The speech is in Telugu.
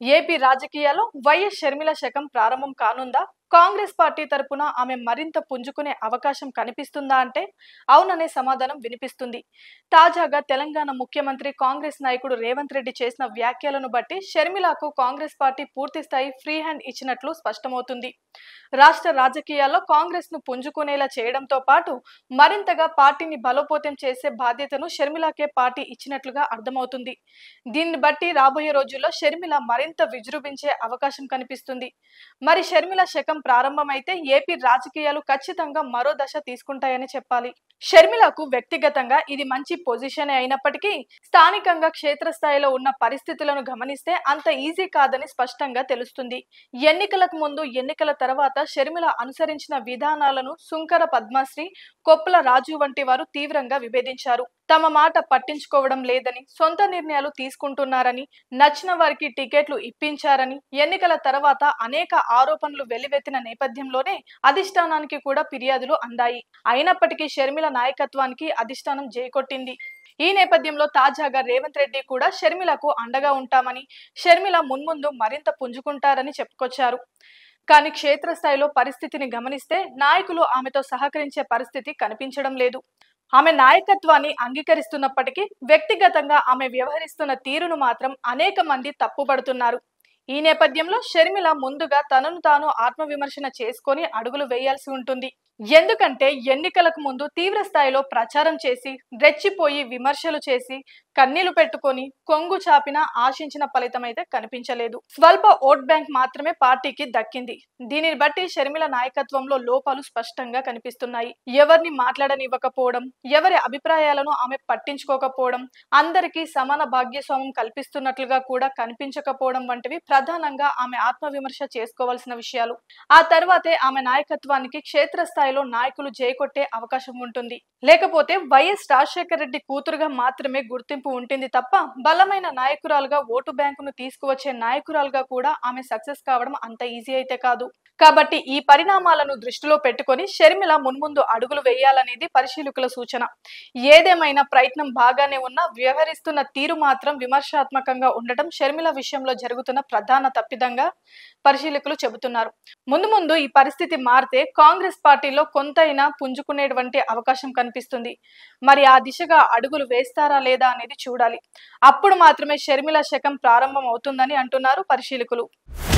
ఏపీ రాజకీయాల్లో వైఎస్ షర్మిల శకం ప్రారంభం కానుందా కాంగ్రెస్ పార్టీ తరపున ఆమె మరింత పుంజుకునే అవకాశం కనిపిస్తుందా అంటే అవుననే సమాధానం వినిపిస్తుంది తాజాగా తెలంగాణ ముఖ్యమంత్రి కాంగ్రెస్ నాయకుడు రేవంత్ రెడ్డి చేసిన వ్యాఖ్యలను బట్టి షర్మిలకు కాంగ్రెస్ పార్టీ పూర్తి స్థాయి ఫ్రీ హ్యాండ్ ఇచ్చినట్లు స్పష్టమవుతుంది రాష్ట్ర రాజకీయాల్లో కాంగ్రెస్ ను పుంజుకునేలా చేయడంతో పాటు మరింతగా పార్టీని బలోపేతం చేసే బాధ్యతను షర్మిలాకే పార్టీ ఇచ్చినట్లుగా అర్థమవుతుంది దీన్ని బట్టి రాబోయే రోజుల్లో షర్మిల మరింత విజృంభించే అవకాశం కనిపిస్తుంది మరి షర్మిల శకం ప్రారంభమైతే ఏపీ రాజకీయాలు ఖచ్చితంగా మరో దశ తీసుకుంటాయని చెప్పాలి షర్మిలకు వ్యక్తిగతంగా ఇది మంచి పొజిషనే అయినప్పటికీ స్థానికంగా క్షేత్రస్థాయిలో ఉన్న పరిస్థితులను గమనిస్తే అంత ఈజీ కాదని స్పష్టంగా తెలుస్తుంది ఎన్నికలకు ముందు ఎన్నికల తర్వాత షర్మిల అనుసరించిన విధానాలను సుంకర పద్మశ్రీ కొప్పుల రాజు వంటి వారు తీవ్రంగా విభేదించారు తమ మాట పట్టించుకోవడం లేదని సొంత నిర్ణయాలు తీసుకుంటున్నారని నచ్చిన వారికి టికెట్లు ఇప్పించారని ఎన్నికల తర్వాత అనేక ఆరోపణలు వెల్లువెత్తిన నేపథ్యంలోనే అధిష్టానానికి కూడా ఫిర్యాదులు అందాయి అయినప్పటికీ షర్మిల నాయకత్వానికి అధిష్టానం జైకొట్టింది ఈ నేపథ్యంలో తాజాగా రేవంత్ రెడ్డి కూడా షర్మిలకు అండగా ఉంటామని షర్మిల మున్ముందు మరింత పుంజుకుంటారని చెప్పుకొచ్చారు కానీ క్షేత్రస్థాయిలో పరిస్థితిని గమనిస్తే నాయకులు ఆమెతో సహకరించే పరిస్థితి కనిపించడం లేదు ఆమె నాయకత్వాన్ని అంగీకరిస్తున్నప్పటికీ వ్యక్తిగతంగా ఆమె వ్యవహరిస్తున్న తీరును మాత్రం అనేక మంది తప్పుపడుతున్నారు ఈ నేపథ్యంలో షర్మిల ముందుగా తనను తాను ఆత్మవిమర్శన చేసుకొని అడుగులు వేయాల్సి ఉంటుంది ఎందుకంటే ఎన్నికలకు ముందు తీవ్ర స్థాయిలో ప్రచారం చేసి రెచ్చిపోయి విమర్శలు చేసి కన్నీళ్లు పెట్టుకొని కొంగు చాపిన ఆశించిన ఫలితం అయితే కనిపించలేదు స్వల్ప ఓట్ బ్యాంక్ మాత్రమే పార్టీకి దక్కింది దీనిని బట్టి షర్మిల నాయకత్వంలో లోపాలు స్పష్టంగా కనిపిస్తున్నాయి ఎవరిని మాట్లాడనివ్వకపోవడం ఎవరి అభిప్రాయాలను ఆమె పట్టించుకోకపోవడం అందరికీ సమాన భాగ్యస్వామ్యం కల్పిస్తున్నట్లుగా కూడా కనిపించకపోవడం వంటివి ప్రధానంగా ఆమె ఆత్మవిమర్శ చేసుకోవాల్సిన విషయాలు ఆ తర్వాతే ఆమె నాయకత్వానికి క్షేత్రస్థాయిలో నాయకులు జయకొట్టే అవకాశం ఉంటుంది లేకపోతే వైఎస్ రాజశేఖర రెడ్డి కూతురుగా మాత్రమే గుర్తింపు ఉంటుంది తప్ప బలమైన నాయకురాలుగా ఓటు బ్యాంకును తీసుకువచ్చే నాయకురాలుగా కూడా ఆమె సక్సెస్ కావడం అంత ఈజీ అయితే కాదు కాబట్టి ఈ పరిణామాలను దృష్టిలో పెట్టుకొని షర్మిల మున్ముందు అడుగులు వేయాలనేది పరిశీలకుల సూచన ఏదేమైనా ప్రయత్నం బాగానే ఉన్నా వ్యవహరిస్తున్న తీరు మాత్రం విమర్శాత్మకంగా ఉండటం షర్మిల విషయంలో జరుగుతున్న ప్రధాన తప్పిదంగా పరిశీలకులు చెబుతున్నారు ముందు ముందు ఈ పరిస్థితి మారితే కాంగ్రెస్ పార్టీలో కొంతైనా పుంజుకునేటువంటి అవకాశం కనిపిస్తుంది మరి ఆ దిశగా అడుగులు వేస్తారా లేదా అనేది చూడాలి అప్పుడు మాత్రమే షర్మిల శకం ప్రారంభం అవుతుందని అంటున్నారు పరిశీలకులు